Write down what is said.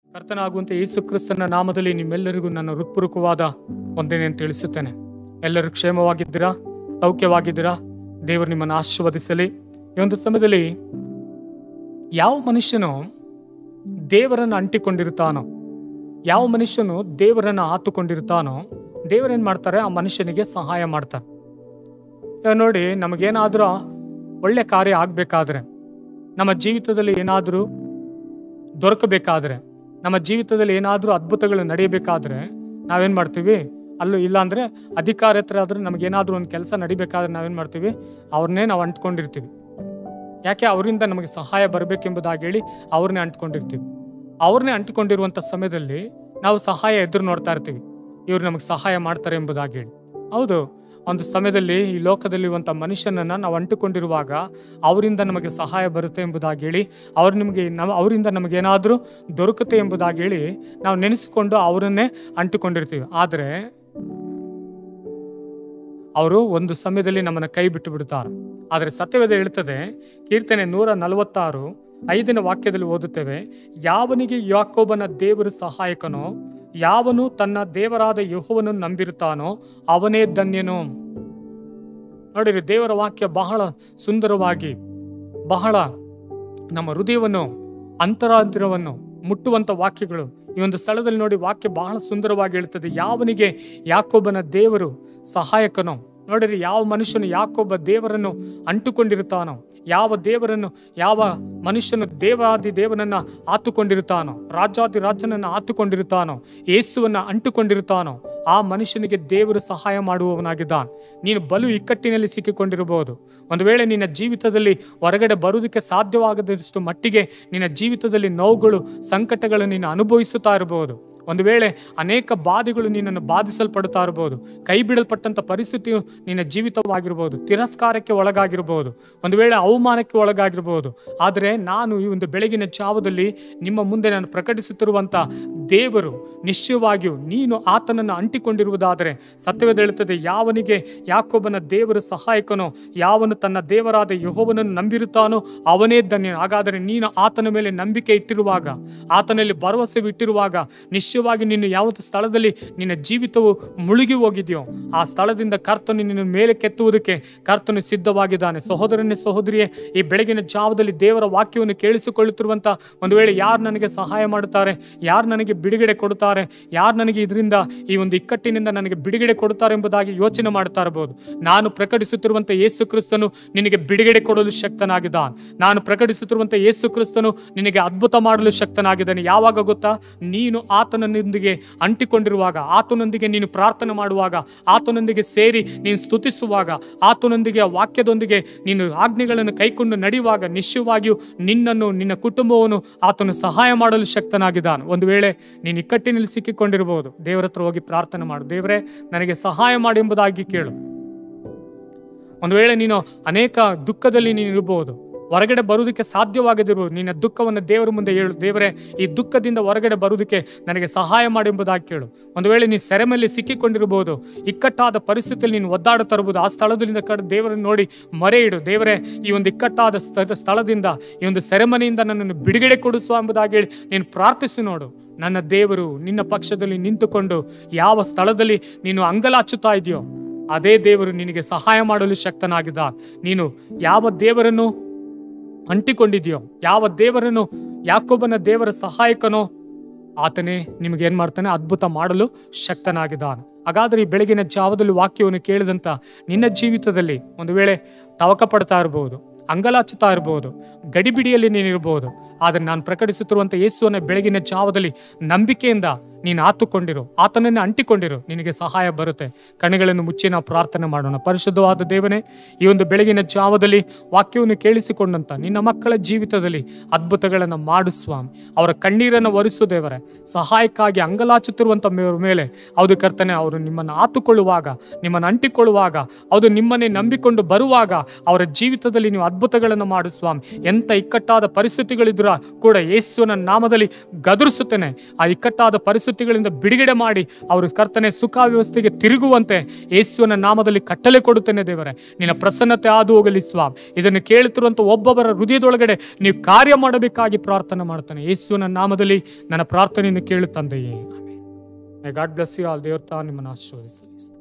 ಕರ್ತನಾಗುವಂತೆ ಯೇಸು ಕ್ರಿಸ್ತನ ನಾಮದಲ್ಲಿ ನಿಮ್ಮೆಲ್ಲರಿಗೂ ನನ್ನ ಹೃತ್ಪೂರ್ವಕವಾದ ವಂದನೆ ಅಂತ ತಿಳಿಸುತ್ತೇನೆ ಎಲ್ಲರೂ ಕ್ಷೇಮವಾಗಿದ್ದೀರಾ ಸೌಖ್ಯವಾಗಿದ್ದೀರಾ ದೇವರು ನಿಮ್ಮನ್ನು ಆಶೀರ್ವದಿಸಲಿ ಈ ಒಂದು ಸಮಯದಲ್ಲಿ ಯಾವ ಮನುಷ್ಯನು ದೇವರನ್ನು ಅಂಟಿಕೊಂಡಿರ್ತಾನೋ ಯಾವ ಮನುಷ್ಯನು ದೇವರನ್ನು ಆತುಕೊಂಡಿರ್ತಾನೋ ದೇವರೇನು ಮಾಡ್ತಾರೆ ಆ ಮನುಷ್ಯನಿಗೆ ಸಹಾಯ ಮಾಡ್ತಾರೆ ಇವಾಗ ನೋಡಿ ನಮಗೇನಾದರೂ ಒಳ್ಳೆ ಕಾರ್ಯ ಆಗಬೇಕಾದ್ರೆ ನಮ್ಮ ಜೀವಿತದಲ್ಲಿ ಏನಾದರೂ ದೊರಕಬೇಕಾದ್ರೆ ನಮ್ಮ ಜೀವಿತದಲ್ಲಿ ಏನಾದರೂ ಅದ್ಭುತಗಳು ನಡೆಯಬೇಕಾದ್ರೆ ನಾವೇನು ಮಾಡ್ತೀವಿ ಅಲ್ಲೂ ಇಲ್ಲಾಂದರೆ ಅಧಿಕಾರ ಹತ್ರ ಆದ್ರೆ ನಮಗೇನಾದರೂ ಒಂದು ಕೆಲಸ ನಡಿಬೇಕಾದ್ರೆ ನಾವೇನು ಮಾಡ್ತೀವಿ ಅವ್ರನ್ನೇ ನಾವು ಅಂಟ್ಕೊಂಡಿರ್ತೀವಿ ಯಾಕೆ ಅವರಿಂದ ನಮಗೆ ಸಹಾಯ ಬರಬೇಕೆಂಬುದಾಗಿ ಹೇಳಿ ಅವ್ರನ್ನೇ ಅಂಟ್ಕೊಂಡಿರ್ತೀವಿ ಅವ್ರನ್ನೇ ಅಂಟಿಕೊಂಡಿರುವಂಥ ಸಮಯದಲ್ಲಿ ನಾವು ಸಹಾಯ ಎದುರು ನೋಡ್ತಾ ಇರ್ತೀವಿ ಇವ್ರು ನಮಗೆ ಸಹಾಯ ಮಾಡ್ತಾರೆ ಎಂಬುದಾಗಿ ಹೇಳಿ ಹೌದು ಒಂದು ಸಮಯದಲ್ಲಿ ಈ ಲೋಕದಲ್ಲಿರುವಂಥ ಮನುಷ್ಯನನ್ನು ನಾವು ಅಂಟಿಕೊಂಡಿರುವಾಗ ಅವರಿಂದ ನಮಗೆ ಸಹಾಯ ಬರುತ್ತೆ ಎಂಬುದಾಗಿ ಹೇಳಿ ಅವ್ರು ನಿಮಗೆ ನಮ್ಮ ಅವರಿಂದ ನಮಗೇನಾದರೂ ದೊರಕುತ್ತೆ ಎಂಬುದಾಗಿ ಹೇಳಿ ನಾವು ನೆನೆಸಿಕೊಂಡು ಅವರನ್ನೇ ಅಂಟಿಕೊಂಡಿರ್ತೀವಿ ಆದರೆ ಅವರು ಒಂದು ಸಮಯದಲ್ಲಿ ನಮ್ಮನ್ನು ಕೈ ಬಿಟ್ಟು ಬಿಡುತ್ತಾರೆ ಆದರೆ ಸತ್ಯವೇದ ಹೇಳ್ತದೆ ಕೀರ್ತನೆ ನೂರ ನಲವತ್ತಾರು ಐದನೇ ವಾಕ್ಯದಲ್ಲಿ ಓದುತ್ತೇವೆ ಯಾವನಿಗೆ ಯಾಕೋಬನ ದೇವರು ಸಹಾಯಕನೋ ಯಾವನು ತನ್ನ ದೇವರಾದ ಯಹೋವನು ನಂಬಿರುತ್ತಾನೋ ಅವನೇ ಧನ್ಯನು ನೋಡಿರಿ ದೇವರ ವಾಕ್ಯ ಬಹಳ ಸುಂದರವಾಗಿ ಬಹಳ ನಮ್ಮ ಹೃದಯವನ್ನು ಅಂತರಾಂತರವನ್ನು ಮುಟ್ಟುವಂಥ ವಾಕ್ಯಗಳು ಈ ಒಂದು ಸ್ಥಳದಲ್ಲಿ ನೋಡಿ ವಾಕ್ಯ ಬಹಳ ಸುಂದರವಾಗಿ ಹೇಳ್ತದೆ ಯಾವನಿಗೆ ಯಾಕೊಬ್ಬನ ದೇವರು ಸಹಾಯಕನೋ ನೋಡಿರಿ ಯಾವ ಮನುಷ್ಯನು ಯಾಕೊಬ್ಬ ದೇವರನ್ನು ಅಂಟುಕೊಂಡಿರುತ್ತಾನೋ ಯಾವ ದೇವರನ್ನು ಯಾವ ಮನುಷ್ಯನು ದೇವಾದಿ ದೇವನನ್ನ ಆತುಕೊಂಡಿರುತ್ತಾನೋ ರಾಜಾದಿ ರಾಜನನ್ನು ಆತುಕೊಂಡಿರುತ್ತಾನೋ ಯೇಸುವನ್ನ ಅಂಟುಕೊಂಡಿರುತ್ತಾನೋ ಆ ಮನುಷ್ಯನಿಗೆ ದೇವರು ಸಹಾಯ ಮಾಡುವವನಾಗಿದ್ದಾನೆ ನೀನು ಬಲು ಇಕ್ಕಟ್ಟಿನಲ್ಲಿ ಸಿಕ್ಕಿಕೊಂಡಿರಬಹುದು ಒಂದು ವೇಳೆ ನಿನ್ನ ಜೀವಿತದಲ್ಲಿ ಹೊರಗಡೆ ಬರುವುದಕ್ಕೆ ಸಾಧ್ಯವಾಗದಷ್ಟು ಮಟ್ಟಿಗೆ ನಿನ್ನ ಜೀವಿತದಲ್ಲಿ ನೋವುಗಳು ಸಂಕಟಗಳು ನೀನು ಅನುಭವಿಸುತ್ತಾ ಇರಬಹುದು ಒಂದು ವೇಳೆ ಅನೇಕ ಬಾಧೆಗಳು ನಿನ್ನನ್ನು ಬಾಧಿಸಲ್ಪಡುತ್ತಾ ಇರಬಹುದು ಕೈ ಬಿಡಲ್ಪಟ್ಟಂಥ ಪರಿಸ್ಥಿತಿಯು ನಿನ್ನ ಜೀವಿತವಾಗಿರ್ಬೋದು ತಿರಸ್ಕಾರಕ್ಕೆ ಒಳಗಾಗಿರಬಹುದು ಒಂದು ವೇಳೆ ಅವಮಾನಕ್ಕೆ ಒಳಗಾಗಿರಬಹುದು ಆದರೆ ನಾನು ಈ ಒಂದು ಬೆಳಗಿನ ಜಾವದಲ್ಲಿ ನಿಮ್ಮ ಮುಂದೆ ನಾನು ಪ್ರಕಟಿಸುತ್ತಿರುವಂಥ ದೇವರು ನಿಶ್ಚಯವಾಗಿಯೂ ನೀನು ಆತನನ್ನು ಅಂಟಿಕೊಂಡಿರುವುದಾದರೆ ಸತ್ಯವೇದ ಹೇಳುತ್ತದೆ ಯಾವನಿಗೆ ಯಾಕೊಬ್ಬನ ದೇವರು ಸಹಾಯಕನೋ ಯಾವನು ತನ್ನ ದೇವರಾದ ಯಹೋವನನ್ನು ನಂಬಿರುತ್ತಾನೋ ಅವನೇ ಧನ್ಯ ಹಾಗಾದರೆ ನೀನು ಆತನ ಮೇಲೆ ನಂಬಿಕೆ ಇಟ್ಟಿರುವಾಗ ಆತನಲ್ಲಿ ಭರವಸೆ ಇಟ್ಟಿರುವಾಗ ನಿಶ್ಚಯವಾಗಿ ನೀನು ಯಾವ ಸ್ಥಳದಲ್ಲಿ ನಿನ್ನ ಜೀವಿತವು ಮುಳುಗಿ ಹೋಗಿದೆಯೋ ಆ ಸ್ಥಳದಿಂದ ಕರ್ತನು ನಿನ್ನ ಮೇಲೆ ಕೆತ್ತುವುದಕ್ಕೆ ಕರ್ತನು ಸಿದ್ಧವಾಗಿದ್ದಾನೆ ಸಹೋದರನೇ ಸಹೋದರಿಯೇ ಈ ಬೆಳಗಿನ ಜಾವದಲ್ಲಿ ದೇವರ ವಾಕ್ಯವನ್ನು ಕೇಳಿಸಿಕೊಳ್ಳುತ್ತಿರುವಂಥ ಒಂದು ವೇಳೆ ಯಾರು ನನಗೆ ಸಹಾಯ ಮಾಡುತ್ತಾರೆ ಯಾರು ನನಗೆ ಬಿಡುಗಡೆ ಕೊಡುತ್ತಾರೆ ಯಾರು ನನಗೆ ಇದರಿಂದ ಈ ಒಂದು ಇಕ್ಕಟ್ಟಿನಿಂದ ನನಗೆ ಬಿಡುಗಡೆ ಕೊಡುತ್ತಾರೆ ಎಂಬುದಾಗಿ ಯೋಚನೆ ಮಾಡ್ತಾ ಇರಬಹುದು ನಾನು ಪ್ರಕಟಿಸುತ್ತಿರುವಂಥ ಯೇಸು ಕ್ರಿಸ್ತನು ನಿನಗೆ ಬಿಡುಗಡೆ ಕೊಡಲು ಶಕ್ತನಾಗಿದ್ದಾನೆ ನಾನು ಪ್ರಕಟಿಸುತ್ತಿರುವಂಥ ಯೇಸು ಕ್ರಿಸ್ತನು ನಿನಗೆ ಅದ್ಭುತ ಮಾಡಲು ಶಕ್ತನಾಗಿದ್ದಾನೆ ಯಾವಾಗ ಗೊತ್ತಾ ನೀನು ಆತನೊಂದಿಗೆ ಅಂಟಿಕೊಂಡಿರುವಾಗ ಆತನೊಂದಿಗೆ ನೀನು ಪ್ರಾರ್ಥನೆ ಮಾಡುವಾಗ ಆತನೊಂದಿಗೆ ಸೇರಿ ನೀನು ಸ್ತುತಿಸುವಾಗ ಆತನೊಂದಿಗೆ ಆ ವಾಕ್ಯದೊಂದಿಗೆ ನೀನು ಆಜ್ಞೆಗಳನ್ನು ಕೈಕೊಂಡು ನಡೆಯುವಾಗ ನಿಶ್ಚಯವಾಗಿಯೂ ನಿನ್ನನ್ನು ನಿನ್ನ ಕುಟುಂಬವನ್ನು ಆತನು ಸಹಾಯ ಮಾಡಲು ಶಕ್ತನಾಗಿದ್ದಾನೆ ಒಂದು ವೇಳೆ ನೀನು ಇಕ್ಕಟ್ಟಿನಲ್ಲಿ ಸಿಕ್ಕಿಕೊಂಡಿರಬಹುದು ದೇವರ ಹತ್ರ ಹೋಗಿ ಪ್ರಾರ್ಥನೆ ಮಾಡು ದೇವರೇ ನನಗೆ ಸಹಾಯ ಮಾಡು ಎಂಬುದಾಗಿ ಕೇಳು ಒಂದು ವೇಳೆ ನೀನು ಅನೇಕ ದುಃಖದಲ್ಲಿ ನೀನು ಇರಬಹುದು ಹೊರಗಡೆ ಬರುವುದಕ್ಕೆ ಸಾಧ್ಯವಾಗದಿರುವುದು ನಿನ್ನ ದುಃಖವನ್ನು ದೇವರ ಮುಂದೆ ಹೇಳು ದೇವರೇ ಈ ದುಃಖದಿಂದ ಹೊರಗಡೆ ಬರುವುದಕ್ಕೆ ನನಗೆ ಸಹಾಯ ಮಾಡಿ ಎಂಬುದಾಗಿ ಕೇಳು ಒಂದು ವೇಳೆ ನೀನು ಸೆರೆಮಲ್ಲಿ ಸಿಕ್ಕಿಕೊಂಡಿರಬಹುದು ಇಕ್ಕಟ್ಟಾದ ಪರಿಸ್ಥಿತಿಯಲ್ಲಿ ನೀನು ಒದ್ದಾಡುತ್ತಾ ಇರಬಹುದು ಆ ಸ್ಥಳದಿಂದ ಕಡೆ ದೇವರನ್ನು ನೋಡಿ ಮರೆ ಇಡು ದೇವರೇ ಈ ಒಂದು ಇಕ್ಕಟ್ಟಾದ ಸ್ಥ- ಸ್ಥಳದಿಂದ ಈ ಒಂದು ಸೆರೆಮನೆಯಿಂದ ನನ್ನನ್ನು ಬಿಡುಗಡೆ ಕೊಡಿಸುವ ಎಂಬುದಾಗಿ ಹೇಳಿ ನೀನು ಪ್ರಾರ್ಥಿಸಿ ನೋಡು ನನ್ನ ದೇವರು ನಿನ್ನ ಪಕ್ಷದಲ್ಲಿ ನಿಂತುಕೊಂಡು ಯಾವ ಸ್ಥಳದಲ್ಲಿ ನೀನು ಅಂಗಲಾಚುತ್ತಾ ಇದೆಯೋ ಅದೇ ದೇವರು ನಿನಗೆ ಸಹಾಯ ಮಾಡಲು ಶಕ್ತನಾಗಿದ್ದ ನೀನು ಯಾವ ದೇವರನ್ನು ಅಂಟಿಕೊಂಡಿದೆಯೋ ಯಾವ ದೇವರನ್ನು ಯಾಕೊಬ್ಬನ ದೇವರ ಸಹಾಯಕನೋ ಆತನೇ ನಿಮಗೆ ಏನ್ ಮಾಡ್ತಾನೆ ಅದ್ಭುತ ಮಾಡಲು ಶಕ್ತನಾಗಿದ್ದಾನೆ ಹಾಗಾದ್ರೆ ಈ ಬೆಳಗಿನ ಜಾವದಲ್ಲಿ ವಾಕ್ಯವನ್ನು ಕೇಳಿದಂತ ನಿನ್ನ ಜೀವಿತದಲ್ಲಿ ಒಂದು ವೇಳೆ ತವಕ ಪಡ್ತಾ ಇರಬಹುದು ಅಂಗಲಾಚುತ್ತಾ ಇರಬಹುದು ಗಡಿಬಿಡಿಯಲ್ಲಿ ನೀನಿರಬಹುದು ಆದರೆ ನಾನು ಪ್ರಕಟಿಸುತ್ತಿರುವಂಥ ಯೇಸುವನ್ನ ಬೆಳಗಿನ ಜಾವದಲ್ಲಿ ನಂಬಿಕೆಯಿಂದ ನೀನು ಆತುಕೊಂಡಿರು ಆತನನ್ನೇ ಅಂಟಿಕೊಂಡಿರು ನಿನಗೆ ಸಹಾಯ ಬರುತ್ತೆ ಕಣ್ಣುಗಳನ್ನು ಮುಚ್ಚಿ ನಾವು ಪ್ರಾರ್ಥನೆ ಮಾಡೋಣ ಪರಿಶುದ್ಧವಾದ ದೇವನೇ ಈ ಒಂದು ಬೆಳಗಿನ ಜಾವದಲ್ಲಿ ವಾಕ್ಯವನ್ನು ಕೇಳಿಸಿಕೊಂಡಂತ ನಿನ್ನ ಮಕ್ಕಳ ಜೀವಿತದಲ್ಲಿ ಅದ್ಭುತಗಳನ್ನು ಮಾಡು ಸ್ವಾಮಿ ಅವರ ಕಣ್ಣೀರನ್ನು ಒರೆಸು ದೇವರೇ ಸಹಾಯಕ್ಕಾಗಿ ಅಂಗಲಾಚುತ್ತಿರುವಂಥ ಮೇ- ಮೇಲೆ ಹೌದು ಕರ್ತನೆ ಅವರು ನಿಮ್ಮನ್ನು ಆತುಕೊಳ್ಳುವಾಗ ನಿಮ್ಮನ್ನು ಅಂಟಿಕೊಳ್ಳುವಾಗ ಅದು ನಿಮ್ಮನ್ನೇ ನಂಬಿಕೊಂಡು ಬರುವಾಗ ಅವರ ಜೀವಿತದಲ್ಲಿ ನೀವು ಅದ್ಭುತಗಳನ್ನು ಮಾಡು ಸ್ವಾಮಿ ಎಂಥ ಇಕ್ಕಟ್ಟಾದ ಪರಿಸ್ಥಿತಿಗಳಿದ್ರ ಕೂಡ ಯೇಸುವಿನ ನಾಮದಲ್ಲಿ ಗದರಿಸುತ್ತೇನೆ ಆ ಇಕ್ಕಟ್ಟಾದ ಪರಿಸ್ಥಿತಿ ಪರಿಸ್ಥಿತಿಗಳಿಂದ ಬಿಡುಗಡೆ ಮಾಡಿ ಅವರು ಕರ್ತನೆ ಸುಖ ವ್ಯವಸ್ಥೆಗೆ ತಿರುಗುವಂತೆ ಯೇಸುವಿನ ನಾಮದಲ್ಲಿ ಕಟ್ಟಲೆ ಕೊಡುತ್ತೇನೆ ದೇವರೇ ನಿನ್ನ ಪ್ರಸನ್ನತೆ ಹಾದು ಹೋಗಲಿ ಸ್ವಾಮಿ ಇದನ್ನು ಕೇಳುತ್ತಿರುವಂಥ ಒಬ್ಬೊಬ್ಬರ ಹೃದಯದೊಳಗಡೆ ನೀವು ಕಾರ್ಯ ಮಾಡಬೇಕಾಗಿ ಪ್ರಾರ್ಥನೆ ಮಾಡ್ತಾನೆ ಯೇಸುವಿನ ನಾಮದಲ್ಲಿ ನನ್ನ ಪ್ರಾರ್ಥನೆಯನ್ನು ಕೇಳು ತಂದೆಯೇ ಗಾಡ್ ಬ್ಲೆಸ್ ಯು ಆಲ್ ದೇವತಾ ನಿಮ್ಮನ್ನು ಆಶೀರ್ವದಿಸಲಿ